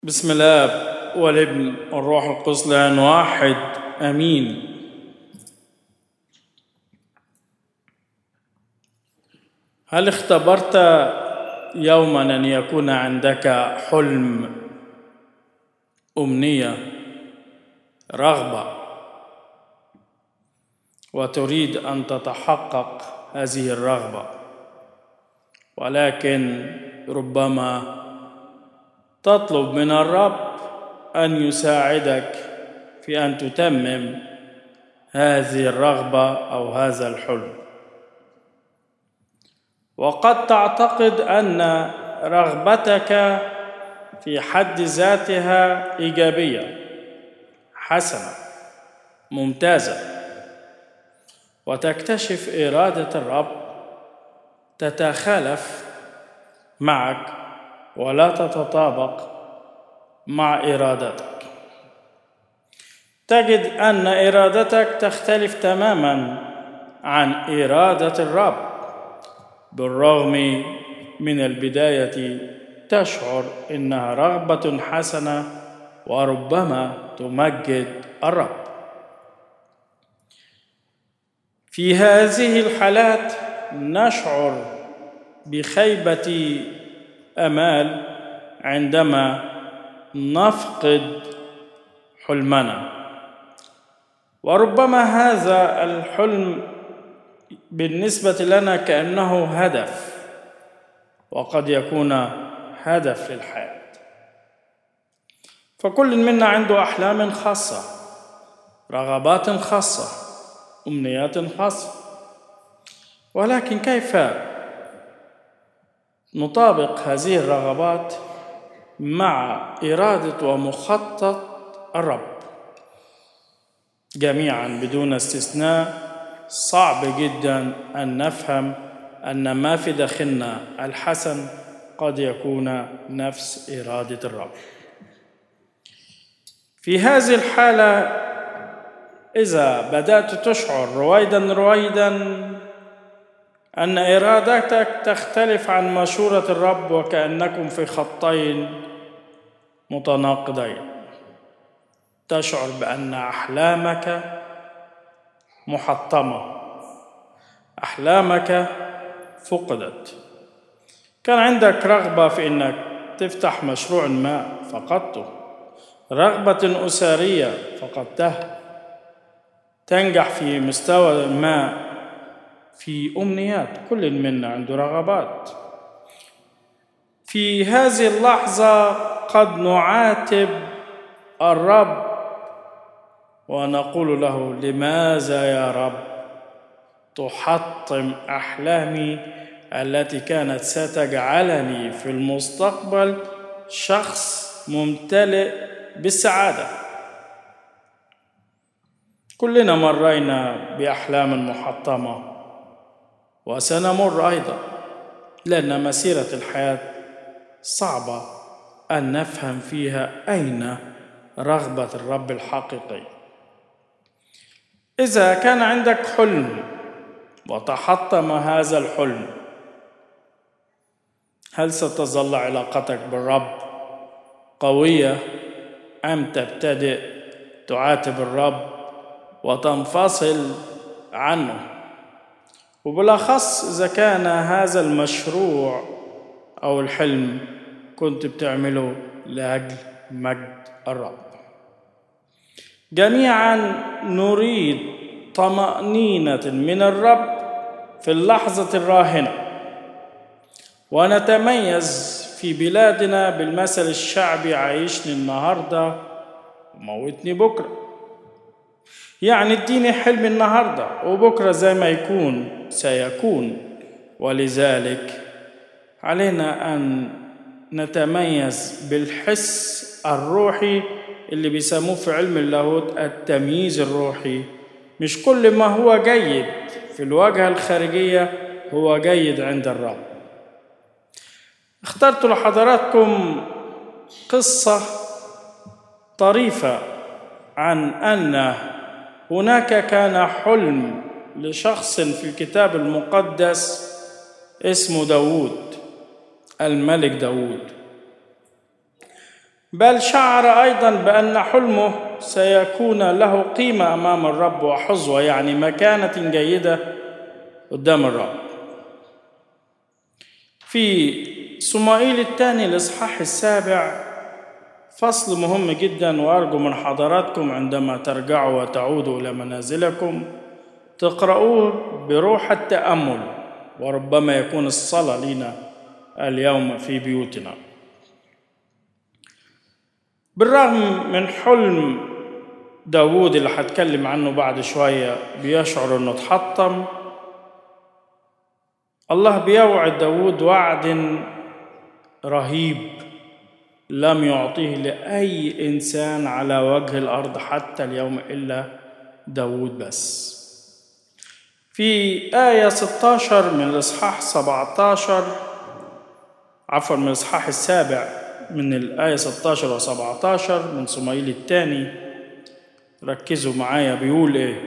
بسم الاب والابن والروح القدس لان واحد امين هل اختبرت يوما ان يكون عندك حلم امنيه رغبه وتريد ان تتحقق هذه الرغبه ولكن ربما تطلب من الرب ان يساعدك في ان تتمم هذه الرغبه او هذا الحلم وقد تعتقد ان رغبتك في حد ذاتها ايجابيه حسنه ممتازه وتكتشف اراده الرب تتخالف معك ولا تتطابق مع ارادتك تجد ان ارادتك تختلف تماما عن اراده الرب بالرغم من البدايه تشعر انها رغبه حسنه وربما تمجد الرب في هذه الحالات نشعر بخيبه امال عندما نفقد حلمنا وربما هذا الحلم بالنسبه لنا كانه هدف وقد يكون هدف للحياه فكل منا عنده احلام خاصه رغبات خاصه امنيات خاصه ولكن كيف نطابق هذه الرغبات مع اراده ومخطط الرب جميعا بدون استثناء صعب جدا ان نفهم ان ما في داخلنا الحسن قد يكون نفس اراده الرب في هذه الحاله اذا بدات تشعر رويدا رويدا ان ارادتك تختلف عن مشوره الرب وكانكم في خطين متناقضين تشعر بان احلامك محطمه احلامك فقدت كان عندك رغبه في انك تفتح مشروع ما فقدته رغبه اسريه فقدتها تنجح في مستوى ما في امنيات كل منا عنده رغبات في هذه اللحظه قد نعاتب الرب ونقول له لماذا يا رب تحطم احلامي التي كانت ستجعلني في المستقبل شخص ممتلئ بالسعاده كلنا مرينا باحلام محطمه وسنمر ايضا لان مسيره الحياه صعبه ان نفهم فيها اين رغبه الرب الحقيقي اذا كان عندك حلم وتحطم هذا الحلم هل ستظل علاقتك بالرب قويه ام تبتدئ تعاتب الرب وتنفصل عنه وبالاخص اذا كان هذا المشروع او الحلم كنت بتعمله لاجل مجد الرب جميعا نريد طمانينه من الرب في اللحظه الراهنه ونتميز في بلادنا بالمثل الشعبي عايشني النهارده وموتني بكره يعني اديني حلم النهارده وبكره زي ما يكون سيكون ولذلك علينا ان نتميز بالحس الروحي اللي بيسموه في علم اللاهوت التمييز الروحي مش كل ما هو جيد في الواجهه الخارجيه هو جيد عند الرب اخترت لحضراتكم قصه طريفه عن ان هناك كان حلم لشخص في الكتاب المقدس اسمه داوود الملك داوود بل شعر ايضا بان حلمه سيكون له قيمه امام الرب وحظوه يعني مكانه جيده قدام الرب في صمائيل الثاني الاصحاح السابع فصل مهم جدا وارجو من حضراتكم عندما ترجعوا وتعودوا الى منازلكم تقرأوه بروح التأمل وربما يكون الصلاة لنا اليوم في بيوتنا بالرغم من حلم داوود اللي هتكلم عنه بعد شوية بيشعر انه اتحطم الله بيوعد داوود وعد رهيب لم يعطيه لأي إنسان على وجه الأرض حتى اليوم إلا داوود بس في آية 16 من الإصحاح 17 عفوا من الإصحاح السابع من الآية 16 و 17 من صموئيل الثاني ركزوا معايا بيقول إيه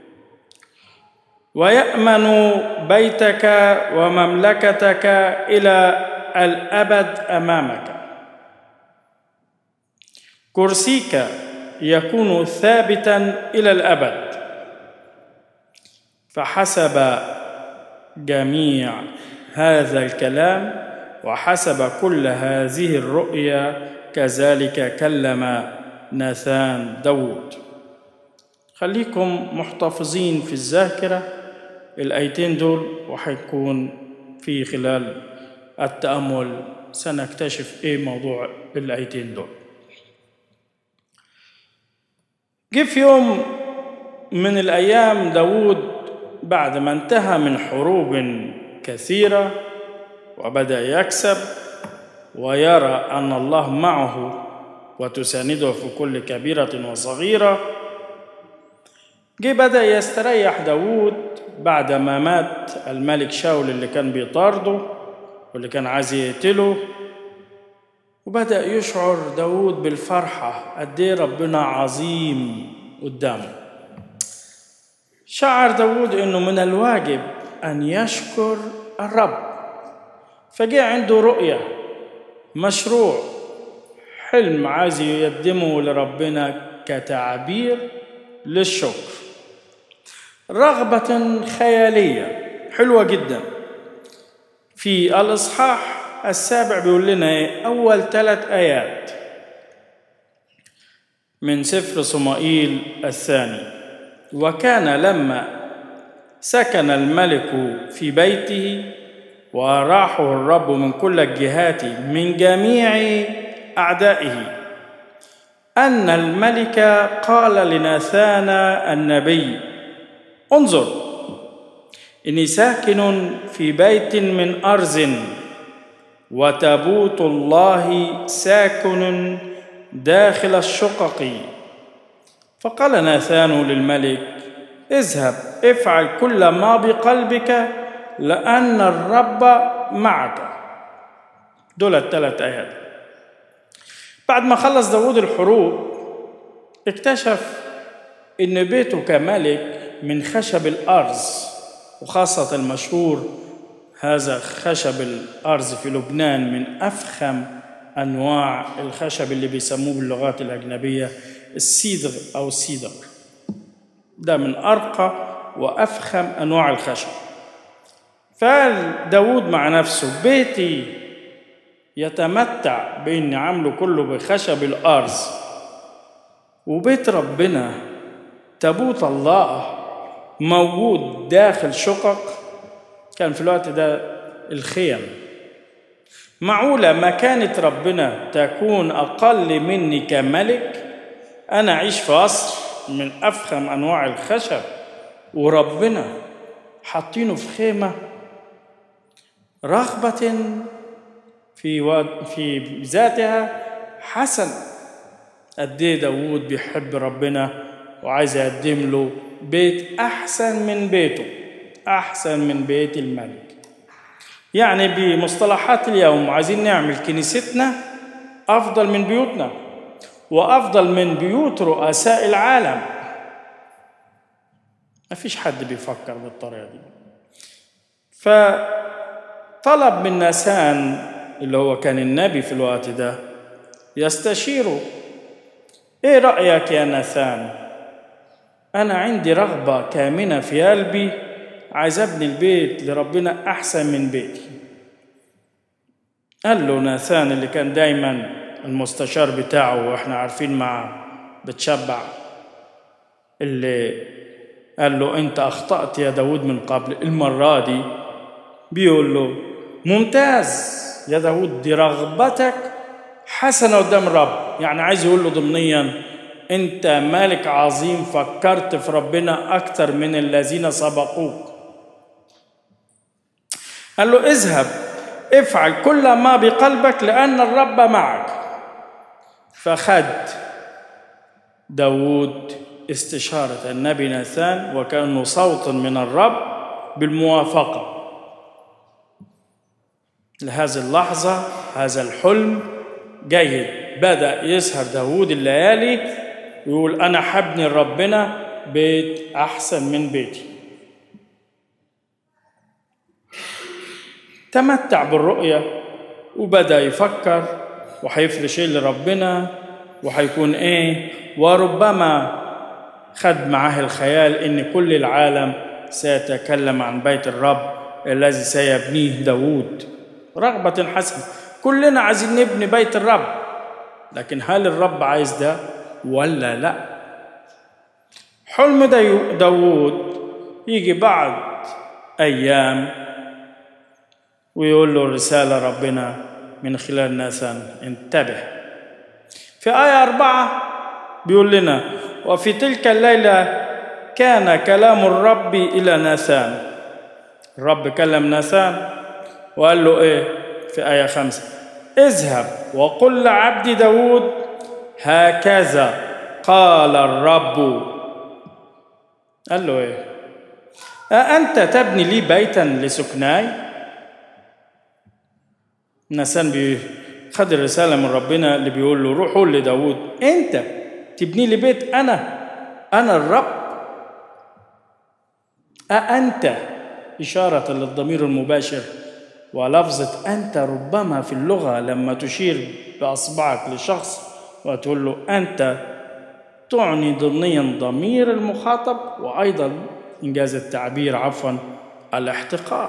ويأمن بيتك ومملكتك إلى الأبد أمامك كرسيك يكون ثابتا إلى الأبد فحسب جميع هذا الكلام وحسب كل هذه الرؤيا كذلك كلم ناثان داود خليكم محتفظين في الذاكرة الآيتين دول وحيكون في خلال التأمل سنكتشف إيه موضوع الآيتين دول جه في يوم من الأيام داود بعد ما انتهى من حروب كثيرة وبدأ يكسب ويرى أن الله معه وتسانده في كل كبيرة وصغيرة جه بدأ يستريح داود بعد ما مات الملك شاول اللي كان بيطارده واللي كان عايز يقتله وبدأ يشعر داود بالفرحة قد ايه ربنا عظيم قدامه شعر داود انه من الواجب ان يشكر الرب فجاء عنده رؤية مشروع حلم عايز يقدمه لربنا كتعبير للشكر رغبة خيالية حلوة جدا في الإصحاح السابع بيقول لنا إيه؟ أول ثلاث آيات من سفر صمائيل الثاني وكان لما سكن الملك في بيته وراحه الرب من كل الجهات من جميع أعدائه أن الملك قال لناثان النبي انظر إني ساكن في بيت من أرز وتابوت الله ساكن داخل الشقق فقال ناثان للملك اذهب افعل كل ما بقلبك لأن الرب معك دول الثلاث آيات بعد ما خلص داود الحروب اكتشف ان بيته كملك من خشب الارز وخاصه المشهور هذا خشب الارز في لبنان من افخم انواع الخشب اللي بيسموه باللغات الاجنبيه السيدر او السيدر ده من ارقى وافخم انواع الخشب فقال داود مع نفسه بيتي يتمتع بإن عمله كله بخشب الأرز وبيت ربنا تابوت الله موجود داخل شقق كان في الوقت ده الخيم معقولة مكانة ربنا تكون أقل مني كملك أنا أعيش في قصر من أفخم أنواع الخشب وربنا حاطينه في خيمة رغبة في و... في ذاتها حسن قد ايه داوود بيحب ربنا وعايز يقدم له بيت احسن من بيته احسن من بيت الملك يعني بمصطلحات اليوم عايزين نعمل كنيستنا افضل من بيوتنا وافضل من بيوت رؤساء العالم ما فيش حد بيفكر بالطريقه دي فطلب من ناسان اللي هو كان النبي في الوقت ده يستشيره ايه رايك يا ناثان انا عندي رغبه كامنه في قلبي عايز ابني البيت لربنا احسن من بيتي قال له ناثان اللي كان دايما المستشار بتاعه واحنا عارفين معاه بتشبع اللي قال له انت اخطأت يا داود من قبل المرة دي بيقول له ممتاز يا داود دي رغبتك حسنة قدام الرب يعني عايز يقول له ضمنيا انت مالك عظيم فكرت في ربنا اكتر من الذين سبقوك قال له اذهب افعل كل ما بقلبك لأن الرب معك فخد داود استشارة النبي ناثان وكأنه صوت من الرب بالموافقة لهذه اللحظة هذا الحلم جيد بدأ يسهر داود الليالي ويقول أنا حبني ربنا بيت أحسن من بيتي تمتع بالرؤية وبدأ يفكر وهيفرش ايه لربنا وهيكون ايه وربما خد معاه الخيال ان كل العالم سيتكلم عن بيت الرب الذي سيبنيه داود رغبة حسنة كلنا عايزين نبني بيت الرب لكن هل الرب عايز ده ولا لا حلم داود يجي بعد أيام ويقول له رسالة ربنا من خلال ناثان انتبه في آية أربعة بيقول لنا وفي تلك الليلة كان كلام الرب إلى ناثان الرب كلم ناثان وقال له إيه في آية خمسة اذهب وقل لعبد داود هكذا قال الرب قال له إيه أأنت تبني لي بيتا لسكناي نسان بي خد الرسالة من ربنا اللي بيقول له روح قول لداود أنت تبني لي بيت أنا أنا الرب أأنت إشارة للضمير المباشر ولفظة أنت ربما في اللغة لما تشير بأصبعك لشخص وتقول له أنت تعني ضمنيا ضمير المخاطب وأيضا إنجاز التعبير عفوا الاحتقار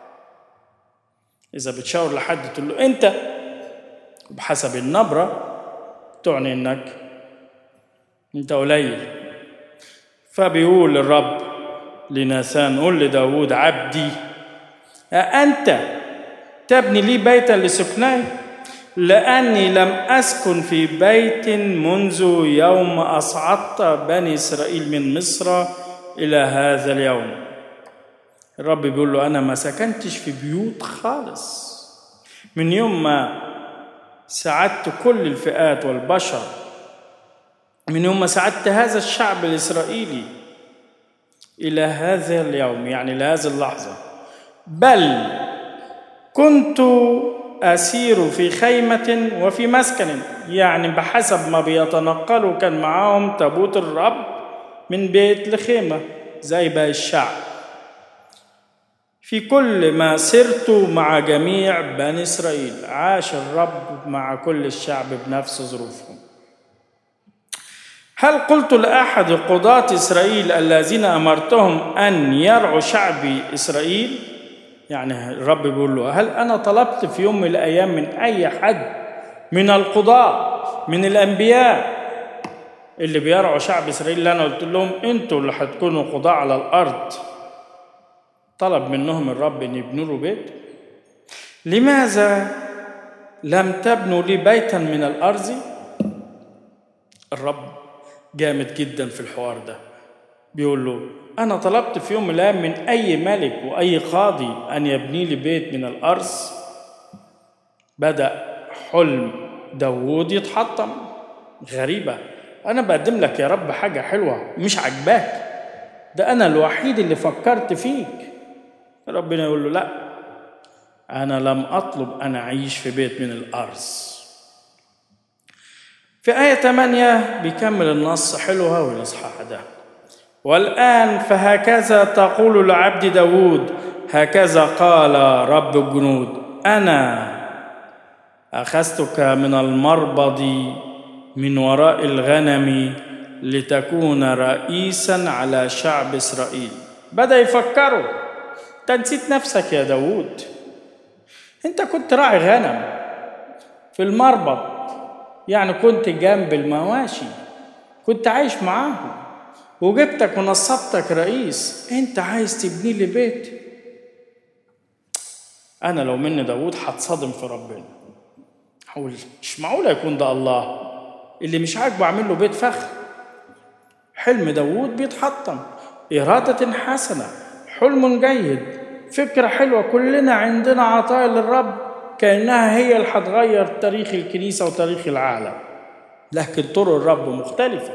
إذا بتشاور لحد تقول له أنت بحسب النبرة تعني إنك أنت قليل فبيقول الرب لناثان قل لداود عبدي أأنت تبني لي بيتا لسكناي لأني لم أسكن في بيت منذ يوم أصعدت بني إسرائيل من مصر إلى هذا اليوم الرب بيقول له أنا ما سكنتش في بيوت خالص من يوم ما ساعدت كل الفئات والبشر من يوم ما ساعدت هذا الشعب الإسرائيلي إلى هذا اليوم يعني لهذه اللحظة بل كنت أسير في خيمة وفي مسكن يعني بحسب ما بيتنقلوا كان معاهم تابوت الرب من بيت لخيمة زي باقي الشعب في كل ما سرت مع جميع بني إسرائيل عاش الرب مع كل الشعب بنفس ظروفهم هل قلت لأحد قضاة إسرائيل الذين أمرتهم أن يرعوا شعبي إسرائيل يعني الرب بيقول له هل أنا طلبت في يوم من الأيام من أي حد من القضاة من الأنبياء اللي بيرعوا شعب إسرائيل اللي أنا قلت لهم أنتوا اللي هتكونوا قضاة على الأرض طلب منهم الرب أن يبنوا له بيت لماذا لم تبنوا لي بيتا من الأرض الرب جامد جدا في الحوار ده بيقول له أنا طلبت في يوم من الأيام من أي ملك وأي قاضي أن يبني لي بيت من الأرض بدأ حلم داوود يتحطم غريبة أنا بقدم لك يا رب حاجة حلوة مش عجباك ده أنا الوحيد اللي فكرت فيك ربنا يقول له لا أنا لم أطلب أن أعيش في بيت من الأرض في آية 8 بيكمل النص حلو أوي الإصحاح ده والآن فهكذا تقول لعبد داود هكذا قال رب الجنود أنا اخذتك من المربض من وراء الغنم لتكون رئيسا على شعب اسرائيل بدا يفكروا انت نسيت نفسك يا داود انت كنت راعي غنم في المربط يعني كنت جنب المواشي كنت عايش معاهم وجبتك ونصبتك رئيس انت عايز تبني لي بيت انا لو مني داود هتصدم في ربنا هقول مش معقول يكون ده الله اللي مش عاجبه اعمل له بيت فخر حلم داود بيتحطم إرادة حسنة حلم جيد فكرة حلوة كلنا عندنا عطايا للرب كأنها هي اللي هتغير تاريخ الكنيسة وتاريخ العالم لكن طرق الرب مختلفة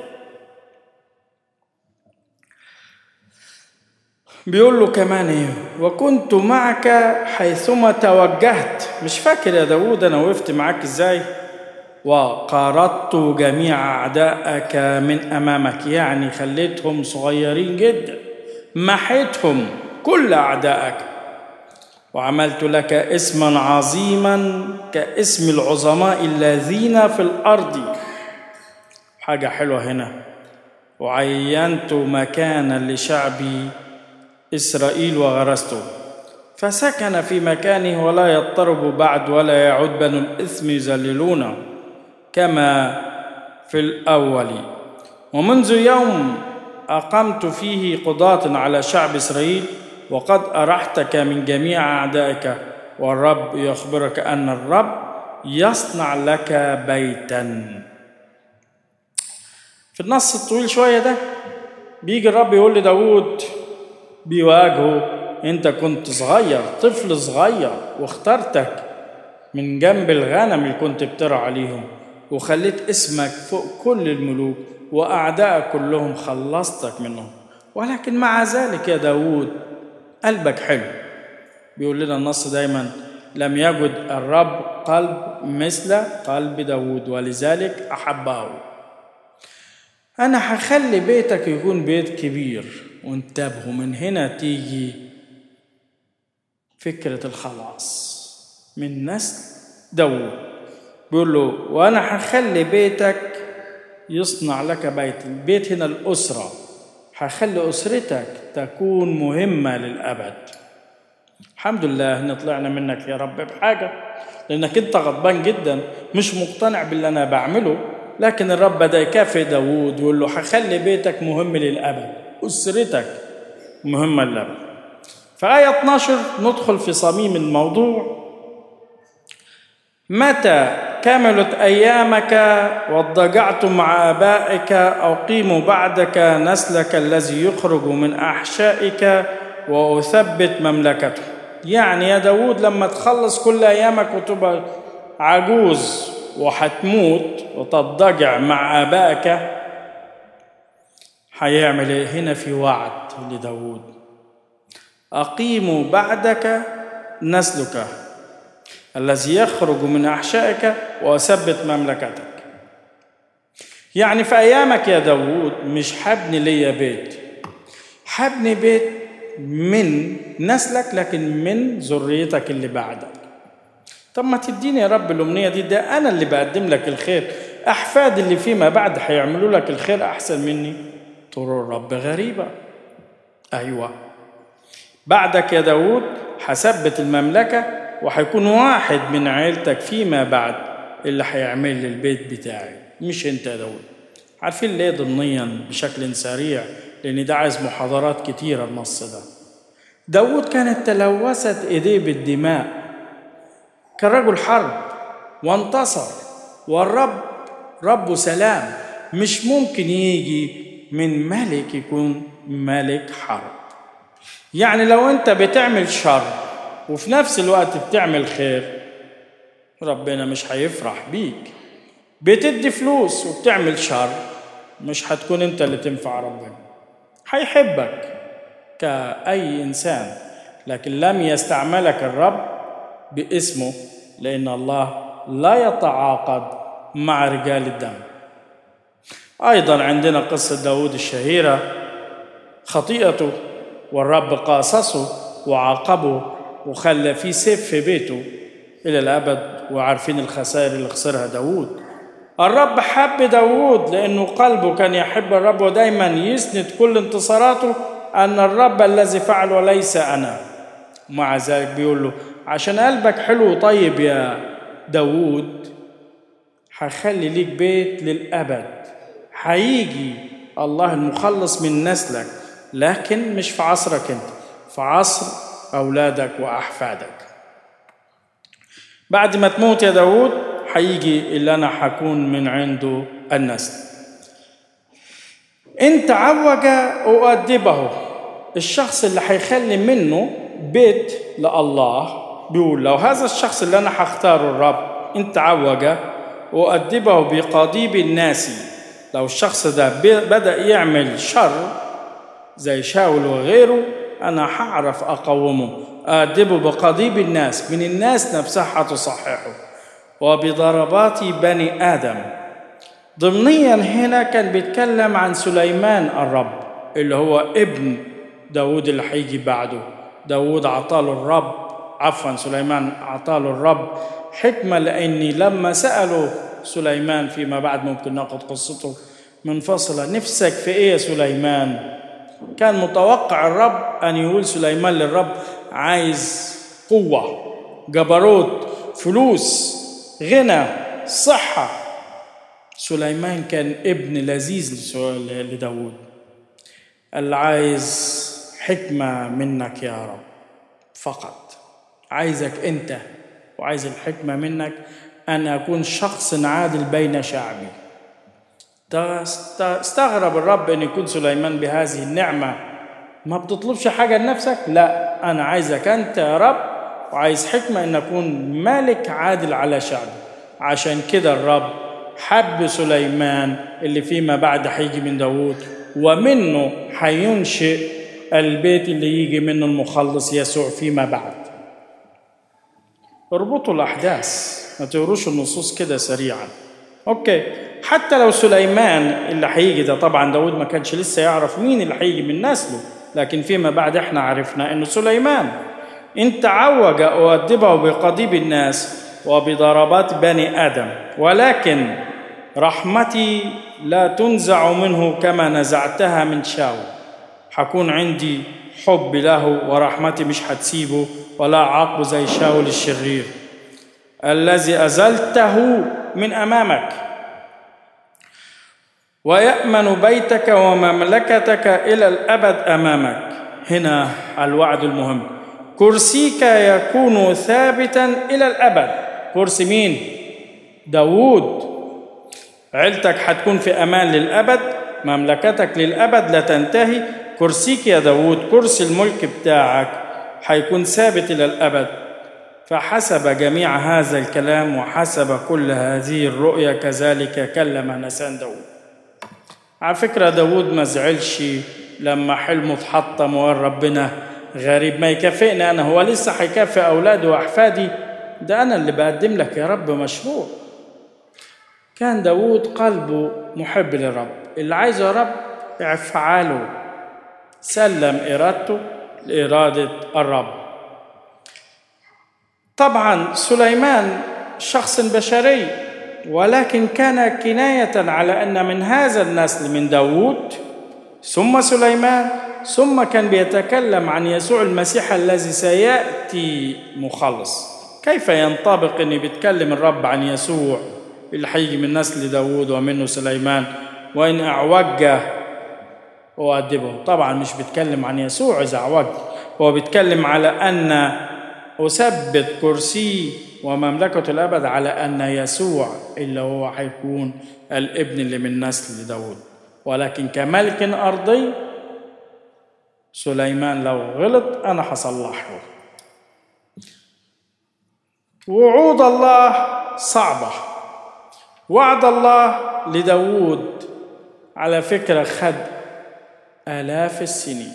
بيقول له كمان ايه وكنت معك حيثما توجهت مش فاكر يا داود انا وقفت معاك ازاي وقارضت جميع اعدائك من امامك يعني خليتهم صغيرين جدا محيتهم كل اعدائك وعملت لك اسما عظيما كاسم العظماء الذين في الارض حاجه حلوه هنا وعينت مكانا لشعبي اسرائيل وغرسته فسكن في مكانه ولا يضطرب بعد ولا يعود بنو الاثم يذللونه كما في الاول ومنذ يوم اقمت فيه قضاه على شعب اسرائيل وقد ارحتك من جميع اعدائك والرب يخبرك ان الرب يصنع لك بيتا في النص الطويل شويه ده بيجي الرب يقول لداود بيواجهه انت كنت صغير طفل صغير واخترتك من جنب الغنم اللي كنت بترعى عليهم وخليت اسمك فوق كل الملوك وأعدائك كلهم خلصتك منهم ولكن مع ذلك يا داود قلبك حلو بيقول لنا النص دايما لم يجد الرب قلب مثل قلب داود ولذلك أحبه أنا هخلي بيتك يكون بيت كبير وانتبهوا من هنا تيجي فكرة الخلاص من نسل داود بيقول له وأنا هخلي بيتك يصنع لك بيت البيت هنا الأسرة هخلي أسرتك تكون مهمة للأبد الحمد لله إن طلعنا منك يا رب بحاجة لأنك أنت غضبان جدا مش مقتنع باللي أنا بعمله لكن الرب بدأ يكافئ داوود ويقول له هخلي بيتك مهم للأبد أسرتك مهمة للأبد في آية 12 ندخل في صميم الموضوع متى كملت أيامك واضطجعت مع آبائك أقيم بعدك نسلك الذي يخرج من أحشائك وأثبت مملكته يعني يا داود لما تخلص كل أيامك وتبقى عجوز وهتموت وتضجع مع آبائك هيعمل ايه هنا في وعد لداود أقيم بعدك نسلك الذي يخرج من أحشائك وأثبت مملكتك يعني في أيامك يا داود مش حبني ليا بيت حبني بيت من نسلك لكن من ذريتك اللي بعدك طب ما تديني يا رب الأمنية دي ده أنا اللي بقدم لك الخير أحفاد اللي فيما بعد هيعملوا لك الخير أحسن مني طرق الرب غريبة أيوة بعدك يا داود هثبت المملكة وهيكون واحد من عيلتك فيما بعد اللي هيعمل لي البيت بتاعي مش انت يا داود عارفين ليه ضمنيا بشكل سريع لان ده عايز محاضرات كتيرة النص ده داود كانت تلوثت ايديه بالدماء كان رجل حرب وانتصر والرب رب سلام مش ممكن يجي من ملك يكون ملك حرب يعني لو انت بتعمل شر وفي نفس الوقت بتعمل خير ربنا مش هيفرح بيك بتدي فلوس وبتعمل شر مش هتكون انت اللي تنفع ربنا هيحبك كأي إنسان لكن لم يستعملك الرب باسمه لأن الله لا يتعاقد مع رجال الدم أيضا عندنا قصة داود الشهيرة خطيئته والرب قاصصه وعاقبه وخلى فيه سيف في بيته إلى الأبد وعارفين الخسائر اللي خسرها داود الرب حب داود لأنه قلبه كان يحب الرب ودايما يسند كل انتصاراته أن الرب الذي فعل وليس أنا ومع ذلك بيقول له عشان قلبك حلو وطيب يا داود هخلي ليك بيت للأبد هيجي الله المخلص من نسلك لكن مش في عصرك انت في عصر أولادك وأحفادك بعد ما تموت يا داود هيجي اللي أنا هكون من عنده النسل إن تعوج أؤدبه الشخص اللي هيخلي منه بيت لله بيقول لو هذا الشخص اللي أنا هختاره الرب إن تعوج أؤدبه بقضيب الناس لو الشخص ده بدأ يعمل شر زي شاول وغيره أنا هعرف أقومه أأدبه بقضيب الناس من الناس نفسها هتصححه وبضربات بني آدم ضمنيا هنا كان بيتكلم عن سليمان الرب اللي هو ابن داود اللي هيجي بعده داود عطاله الرب عفوا سليمان عطاله الرب حكمة لأني لما سألوا سليمان فيما بعد ممكن ناخد قصته منفصلة نفسك في إيه يا سليمان كان متوقع الرب أن يقول سليمان للرب عايز قوة جبروت فلوس غنى صحة سليمان كان ابن لذيذ لداود اللي عايز حكمة منك يا رب فقط عايزك أنت وعايز الحكمة منك أن أكون شخص عادل بين شعبي استغرب الرب أن يكون سليمان بهذه النعمة ما بتطلبش حاجة لنفسك لا أنا عايزك أنت يا رب وعايز حكمة أن أكون ملك عادل على شعبي عشان كده الرب حب سليمان اللي فيما بعد هيجي من داوود ومنه هينشئ البيت اللي يجي منه المخلص يسوع فيما بعد اربطوا الأحداث ما تقروش النصوص كده سريعا اوكي حتى لو سليمان اللي هيجي ده طبعا داود ما كانش لسه يعرف مين اللي هيجي من نسله لكن فيما بعد احنا عرفنا انه سليمان ان تعوج اؤدبه بقضيب الناس وبضربات بني ادم ولكن رحمتي لا تنزع منه كما نزعتها من شاول حكون عندي حب له ورحمتي مش هتسيبه ولا عاقبه زي شاول الشرير الذي أزلته من أمامك ويأمن بيتك ومملكتك إلى الأبد أمامك هنا الوعد المهم كرسيك يكون ثابتا إلى الأبد كرسي مين؟ داوود عيلتك حتكون في أمان للأبد مملكتك للأبد لا تنتهي كرسيك يا داوود كرسي الملك بتاعك حيكون ثابت إلى الأبد فحسب جميع هذا الكلام وحسب كل هذه الرؤيا كذلك كلم نسان داود على فكرة داود ما زعلش لما حلمه اتحطم وقال ربنا غريب ما يكافئني أنا هو لسه هيكافئ أولادي وأحفادي ده أنا اللي بقدم لك يا رب مشروع كان داود قلبه محب للرب اللي عايزه يا رب افعاله سلم إرادته لإرادة الرب طبعا سليمان شخص بشري ولكن كان كناية على أن من هذا النسل من داوود ثم سليمان ثم كان بيتكلم عن يسوع المسيح الذي سيأتي مخلص كيف ينطبق أن بيتكلم الرب عن يسوع اللي هيجي من نسل داوود ومنه سليمان وإن أعوجه أؤدبه طبعا مش بيتكلم عن يسوع إذا أعوج هو بيتكلم على أن أثبت كرسي ومملكة الأبد على أن يسوع اللي هو هيكون الابن اللي من نسل داود ولكن كملك أرضي سليمان لو غلط أنا هصلحه وعود الله صعبة وعد الله لداود على فكرة خد آلاف السنين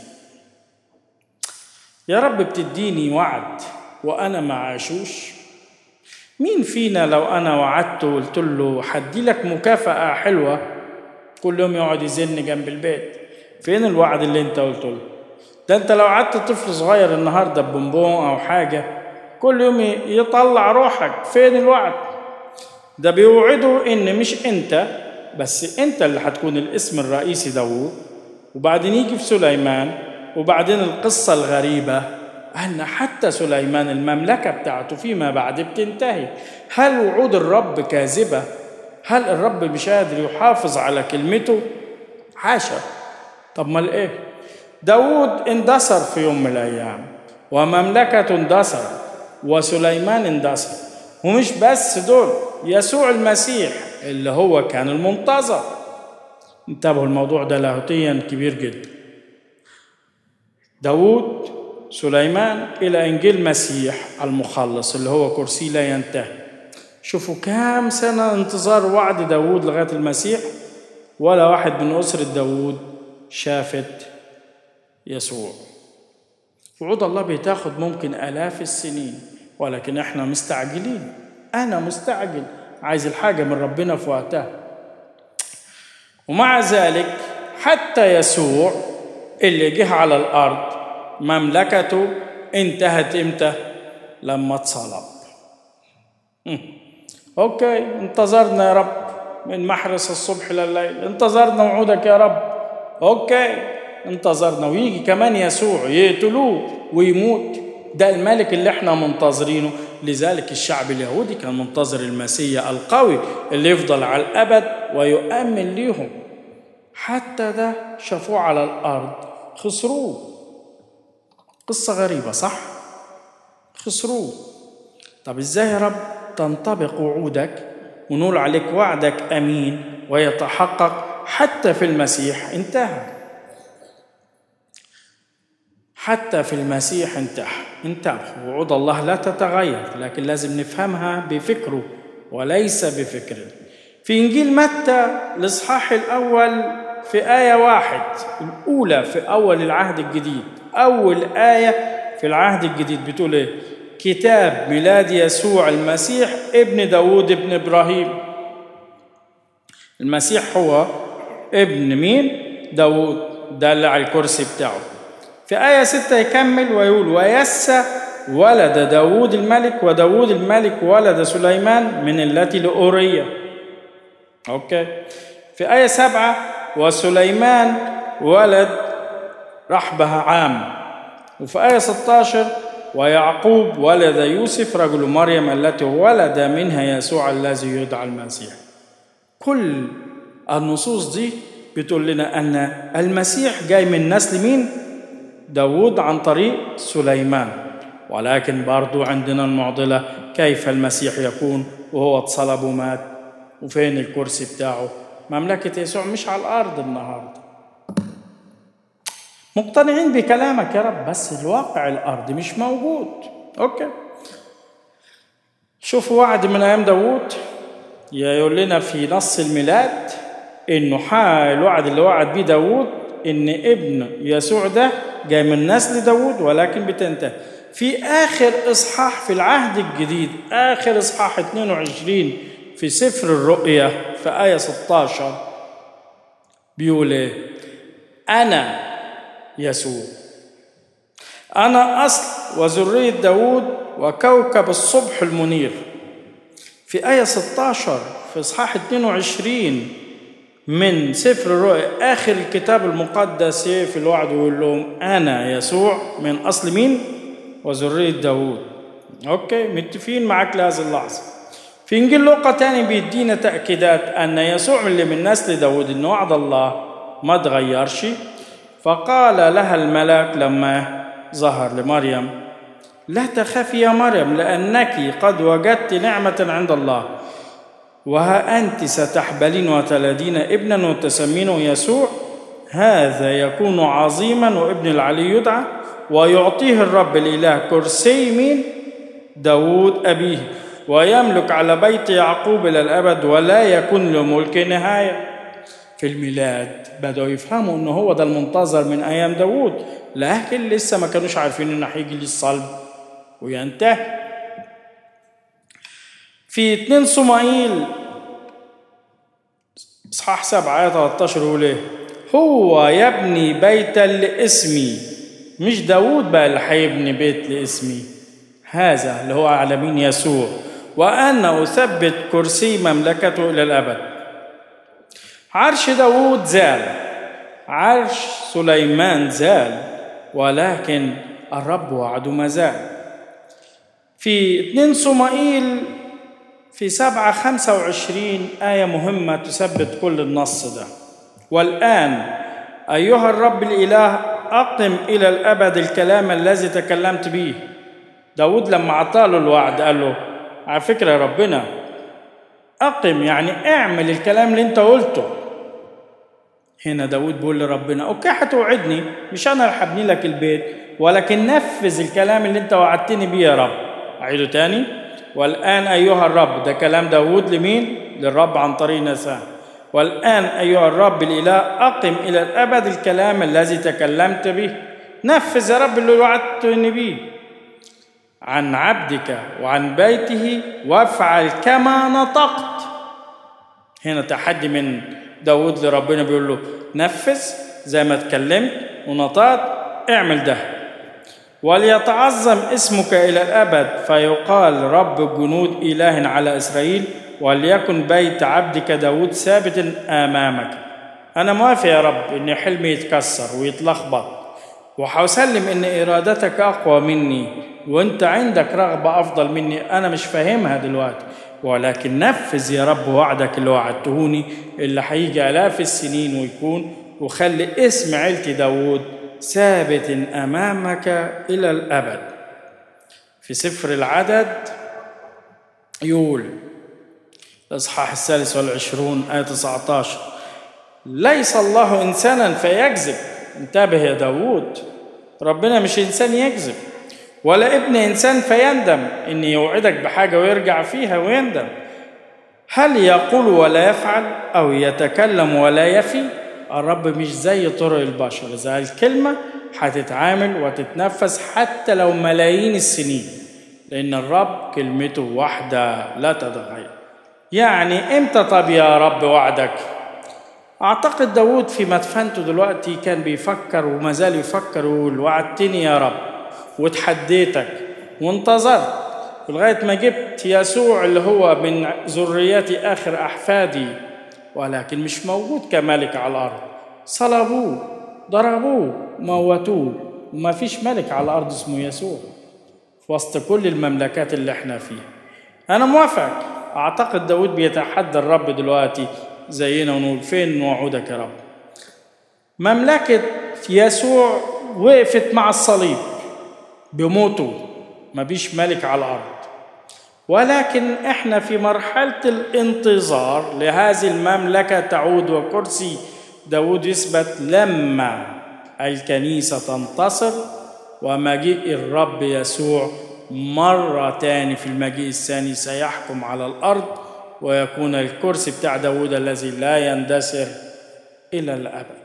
يا رب بتديني وعد وأنا ما عاشوش مين فينا لو أنا وعدته وقلت له حدي لك مكافأة حلوة كل يوم يقعد يزن جنب البيت فين الوعد اللي انت قلته له ده انت لو قعدت طفل صغير النهارده ببونبون او حاجه كل يوم يطلع روحك فين الوعد ده بيوعده ان مش انت بس انت اللي هتكون الاسم الرئيسي داوود وبعدين يجي في سليمان وبعدين القصة الغريبة أن حتى سليمان المملكة بتاعته فيما بعد بتنتهي هل وعود الرب كاذبة؟ هل الرب مش قادر يحافظ على كلمته؟ حاشا طب ما ايه؟ داود اندثر في يوم من الأيام ومملكته اندثرت وسليمان اندثر ومش بس دول يسوع المسيح اللي هو كان المنتظر انتبهوا الموضوع ده لاهوتيا كبير جدا داود سليمان إلى إنجيل مسيح المخلص اللي هو كرسي لا ينتهي شوفوا كام سنة انتظار وعد داود لغاية المسيح ولا واحد من أسرة داود شافت يسوع وعود الله بتاخد ممكن آلاف السنين ولكن احنا مستعجلين أنا مستعجل عايز الحاجة من ربنا في وقتها ومع ذلك حتى يسوع اللي جه على الأرض مملكته انتهت امتى؟ لما اتصلب. اوكي انتظرنا يا رب من محرس الصبح لليل، انتظرنا وعودك يا رب. اوكي انتظرنا ويجي كمان يسوع يقتلوه ويموت ده الملك اللي احنا منتظرينه لذلك الشعب اليهودي كان منتظر المسيح القوي اللي يفضل على الابد ويؤمن ليهم حتى ده شافوه على الارض خسروه قصة غريبة صح؟ خسروه طب ازاي يا رب تنطبق وعودك ونقول عليك وعدك امين ويتحقق حتى في المسيح انتهى حتى في المسيح انتهى انتهى وعود الله لا تتغير لكن لازم نفهمها بفكره وليس بفكره في انجيل متى الاصحاح الاول في ايه واحد الاولى في اول العهد الجديد اول ايه في العهد الجديد بتقول ايه كتاب ميلاد يسوع المسيح ابن داود ابن ابراهيم المسيح هو ابن مين داود ده اللي على الكرسي بتاعه في آية ستة يكمل ويقول ويسى ولد داود الملك وداود الملك ولد سليمان من التي لأورية أوكي في آية سبعة وسليمان ولد رحبه عام وفي آية 16 ويعقوب ولد يوسف رجل مريم التي ولد منها يسوع الذي يدعى المسيح كل النصوص دي بتقول لنا أن المسيح جاي من نسل مين؟ داود عن طريق سليمان ولكن برضو عندنا المعضلة كيف المسيح يكون وهو اتصلب ومات وفين الكرسي بتاعه مملكة يسوع مش على الأرض النهاردة مقتنعين بكلامك يا رب بس الواقع الأرض مش موجود أوكي شوفوا وعد من أيام داوود يقول لنا في نص الميلاد إنه الوعد اللي وعد بيه داوود إن ابن يسوع ده جاي من نسل داوود ولكن بتنتهي في آخر إصحاح في العهد الجديد آخر إصحاح 22 في سفر الرؤيا في آية 16 بيقول إيه؟ أنا يسوع أنا أصل وذرية داود وكوكب الصبح المنير في آية 16 في إصحاح 22 من سفر الرؤيا آخر الكتاب المقدس في الوعد يقول لهم أنا يسوع من أصل مين؟ وذرية داود أوكي متفقين معاك لهذه اللحظة في إنجيل لوقا تاني بيدينا تأكيدات أن يسوع اللي من نسل داود إن وعد الله ما تغيرش فقال لها الملاك لما ظهر لمريم لا تخافي يا مريم لأنك قد وجدت نعمة عند الله وها أنت ستحبلين وتلدين ابنا وتسمينه يسوع هذا يكون عظيما وابن العلي يدعى ويعطيه الرب الإله كرسي من داود أبيه ويملك على بيت يعقوب إلى الأبد ولا يكون لملك نهاية في الميلاد بدأوا يفهموا أنه هو ده المنتظر من أيام داود لكن لسه ما كانوش عارفين أنه هيجي للصلب وينتهي في 2 صمائيل اصحاح 7 آية 13 يقول ايه؟ هو يبني بيتا لاسمي مش داوود بقى اللي هيبني بيت لاسمي هذا اللي هو على مين يسوع وأنا أثبت كرسي مملكته إلى الأبد عرش داود زال عرش سليمان زال ولكن الرب وعده ما زال في 2 صمائيل في سبعة خمسة وعشرين آية مهمة تثبت كل النص ده والآن أيها الرب الإله أقم إلى الأبد الكلام الذي تكلمت به داود لما عطاله الوعد قال له على فكرة يا ربنا أقم يعني اعمل الكلام اللي انت قلته هنا داود بيقول لربنا اوكي هتوعدني مش انا اللي هبني لك البيت ولكن نفذ الكلام اللي انت وعدتني بيه يا رب اعيده تاني والان ايها الرب ده كلام داود لمين للرب عن طريق نسان والان ايها الرب الاله اقم الى الابد الكلام الذي تكلمت به نفذ يا رب اللي وعدتني بيه عن عبدك وعن بيته وافعل كما نطقت هنا تحدي من داود لربنا بيقول له نفذ زي ما اتكلمت ونطقت اعمل ده وليتعظم اسمك إلى الأبد فيقال رب الجنود إله على إسرائيل وليكن بيت عبدك داود ثابت أمامك أنا موافق يا رب إن حلمي يتكسر ويتلخبط وحسلم إن إرادتك أقوى مني وأنت عندك رغبة أفضل مني أنا مش فاهمها دلوقتي ولكن نفذ يا رب وعدك اللي وعدتهوني اللي هيجي آلاف السنين ويكون وخلي اسم عيلتي داود ثابت أمامك إلى الأبد في سفر العدد يقول الإصحاح الثالث والعشرون آية 19 ليس الله إنسانا فيكذب انتبه يا داود ربنا مش إنسان يكذب ولا ابن إنسان فيندم إن يوعدك بحاجة ويرجع فيها ويندم هل يقول ولا يفعل أو يتكلم ولا يفي الرب مش زي طرق البشر زي الكلمة هتتعامل وتتنفذ حتى لو ملايين السنين لأن الرب كلمته واحدة لا تتغير يعني امتى طب يا رب وعدك أعتقد داود في مدفنته دلوقتي كان بيفكر وما زال يفكر ويقول وعدتني يا رب وتحديتك وانتظرت لغاية ما جبت يسوع اللي هو من ذريتي آخر أحفادي ولكن مش موجود كملك على الأرض صلبوه ضربوه موتوه وما فيش ملك على الأرض اسمه يسوع في وسط كل المملكات اللي احنا فيها أنا موافق أعتقد داود بيتحدى الرب دلوقتي زينا ونقول فين وعودك يا رب مملكة يسوع وقفت مع الصليب بموته ما بيش ملك على الأرض ولكن احنا في مرحلة الانتظار لهذه المملكة تعود وكرسي داود يثبت لما الكنيسة تنتصر ومجيء الرب يسوع مرة تاني في المجيء الثاني سيحكم على الأرض ويكون الكرسي بتاع داود الذي لا يندثر إلى الأبد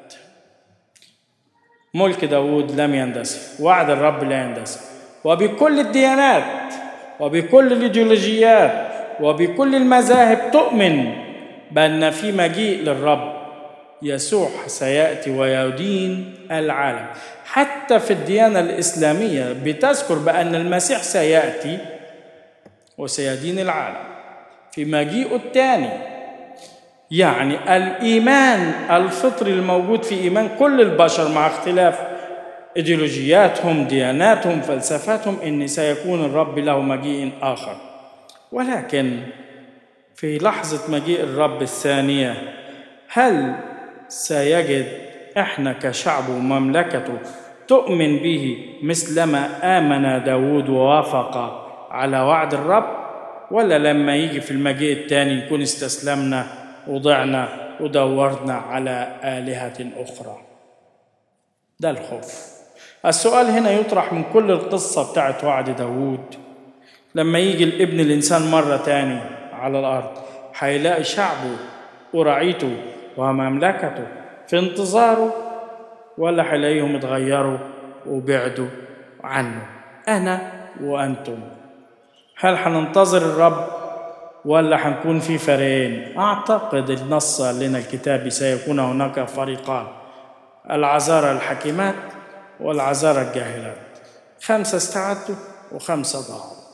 ملك داود لم يندثر وعد الرب لا يندثر وبكل الديانات وبكل الايديولوجيات وبكل المذاهب تؤمن بأن في مجيء للرب يسوع سيأتي ويدين العالم حتى في الديانة الإسلامية بتذكر بأن المسيح سيأتي وسيدين العالم في مجيئه الثاني يعني الإيمان الفطري الموجود في إيمان كل البشر مع اختلاف ايديولوجياتهم دياناتهم فلسفاتهم ان سيكون الرب له مجيء اخر ولكن في لحظه مجيء الرب الثانيه هل سيجد احنا كشعب ومملكته تؤمن به مثلما امن داود ووافق على وعد الرب ولا لما يجي في المجيء الثاني نكون استسلمنا وضعنا ودورنا على الهه اخرى ده الخوف السؤال هنا يطرح من كل القصة بتاعت وعد داوود لما يجي الابن الإنسان مرة تاني على الأرض هيلاقي شعبه ورعيته ومملكته في انتظاره ولا هيلاقيهم اتغيروا وبعدوا عنه أنا وأنتم هل هننتظر الرب ولا هنكون في فريقين أعتقد النص لنا الكتاب سيكون هناك فريقان العذارى الحكيمات والعذارى الجاهلات خمسة استعدوا وخمسة ضاعوا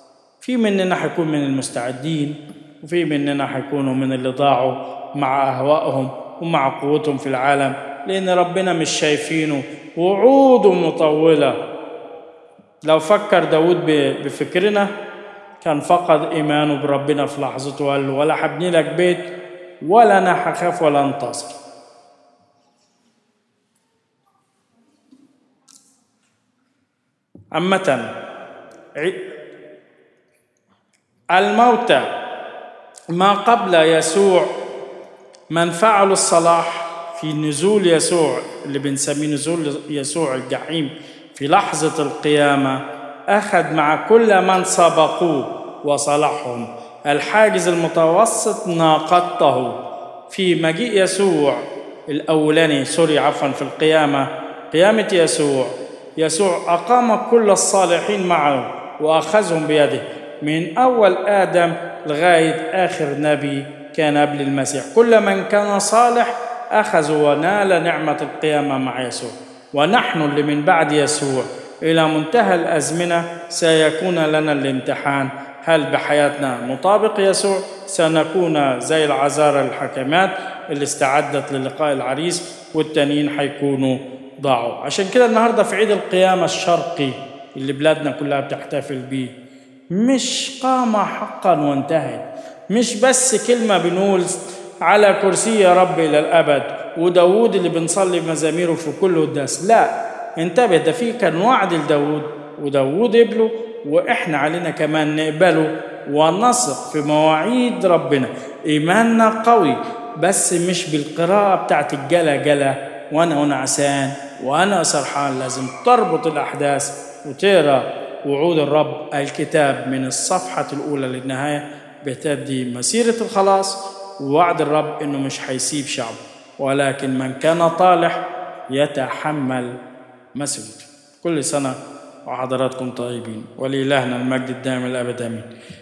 في مننا هيكون من المستعدين وفي مننا هيكونوا من اللي ضاعوا مع أهوائهم ومع قوتهم في العالم لأن ربنا مش شايفينه وعوده مطولة لو فكر داود بفكرنا كان فقد إيمانه بربنا في لحظته وقال له ولا هبني لك بيت ولا أنا هخاف ولا أنتصر عامة الموتى ما قبل يسوع من فعلوا الصلاح في نزول يسوع اللي بنسميه نزول يسوع الجحيم في لحظة القيامة أخذ مع كل من سبقوه وصلحهم الحاجز المتوسط ناقضته في مجيء يسوع الأولاني سوري عفوا في القيامة قيامة يسوع يسوع أقام كل الصالحين معه وأخذهم بيده من أول آدم لغاية آخر نبي كان قبل المسيح كل من كان صالح أخذ ونال نعمة القيامة مع يسوع ونحن اللي من بعد يسوع إلى منتهى الأزمنة سيكون لنا الامتحان هل بحياتنا مطابق يسوع سنكون زي العذارى الحكمات اللي استعدت للقاء العريس والتانيين حيكونوا ضاعوا عشان كده النهاردة في عيد القيامة الشرقي اللي بلادنا كلها بتحتفل بيه مش قامة حقا وانتهت مش بس كلمة بنقول على كرسي يا رب إلى الأبد وداود اللي بنصلي مزاميره في كل قداس لا انتبه ده في كان وعد لداود وداود قبله وإحنا علينا كمان نقبله ونثق في مواعيد ربنا إيماننا قوي بس مش بالقراءة بتاعت الجلا جلا وأنا ونعسان وأنا سرحان لازم تربط الأحداث وتقرأ وعود الرب الكتاب من الصفحة الأولى للنهاية بتدي مسيرة الخلاص ووعد الرب إنه مش هيسيب شعبه ولكن من كان طالح يتحمل مسؤوليته كل سنة وحضراتكم طيبين ولإلهنا المجد الدائم الأبد آمين